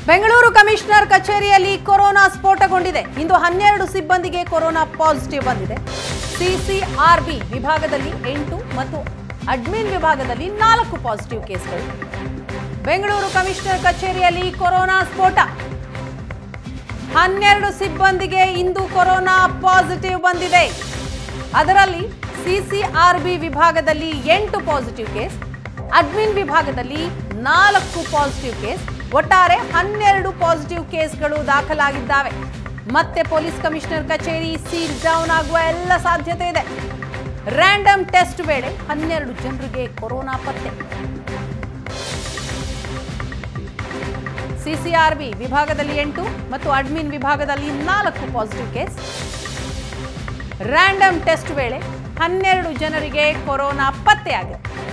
Bengaluru commissioner ಕಚೇರಿಯಲ್ಲಿ corona ಸ್ಫೋಟಗೊಂಡಿದೆ ಇಂದು ಹನ್ನೆರಡು ಸಿಬ್ಬಂದಿಗೆ ಕೊರೋನಾ ಪಾಸಿಟಿವ್ ಬಂದಿದೆ ಸಿಸಿಆರ್ಬಿ ವಿಭಾಗದಲ್ಲಿ ಎಂಟು ಮತ್ತು ಅಡ್ಮಿನ್ ವಿಭಾಗದಲ್ಲಿ ನಾಲ್ಕು ಪಾಸಿಟಿವ್ ಕೇಸ್ಗಳು ಬೆಂಗಳೂರು ಕಮಿಷನರ್ ಕಚೇರಿಯಲ್ಲಿ ಕೊರೋನಾ ಸ್ಫೋಟ ಹನ್ನೆರಡು ಸಿಬ್ಬಂದಿಗೆ ಇಂದು ಕೊರೋನಾ ಪಾಸಿಟಿವ್ ಬಂದಿದೆ ಅದರಲ್ಲಿ ಸಿಸಿಆರ್ಬಿ ವಿಭಾಗದಲ್ಲಿ ಎಂಟು ಪಾಸಿಟಿವ್ ಕೇಸ್ ಅಡ್ಮಿನ್ ವಿಭಾಗದಲ್ಲಿ ನಾಲ್ಕು ಪಾಸಿಟಿವ್ ಕೇಸ್ ಒಟ್ಟಾರೆ ಹನ್ನೆರಡು ಪಾಸಿಟಿವ್ ಕೇಸ್ಗಳು ದಾಖಲಾಗಿದ್ದಾವೆ ಮತ್ತೆ ಪೊಲೀಸ್ ಕಮಿಷನರ್ ಕಚೇರಿ ಸೀಲ್ ಡೌನ್ ಆಗುವ ಎಲ್ಲ ಸಾಧ್ಯತೆ ಇದೆ ರ್ಯಾಂಡಮ್ ಟೆಸ್ಟ್ ವೇಳೆ ಹನ್ನೆರಡು ಜನರಿಗೆ ಕೊರೋನಾ ಪತ್ತೆ ಸಿಸಿಆರ್ಬಿ ವಿಭಾಗದಲ್ಲಿ ಎಂಟು ಮತ್ತು ಅಡ್ಮಿನ್ ವಿಭಾಗದಲ್ಲಿ ನಾಲ್ಕು ಪಾಸಿಟಿವ್ ಕೇಸ್ ರ್ಯಾಂಡಮ್ ಟೆಸ್ಟ್ ವೇಳೆ ಹನ್ನೆರಡು ಜನರಿಗೆ ಕೊರೋನಾ ಪತ್ತೆಯಾಗಿದೆ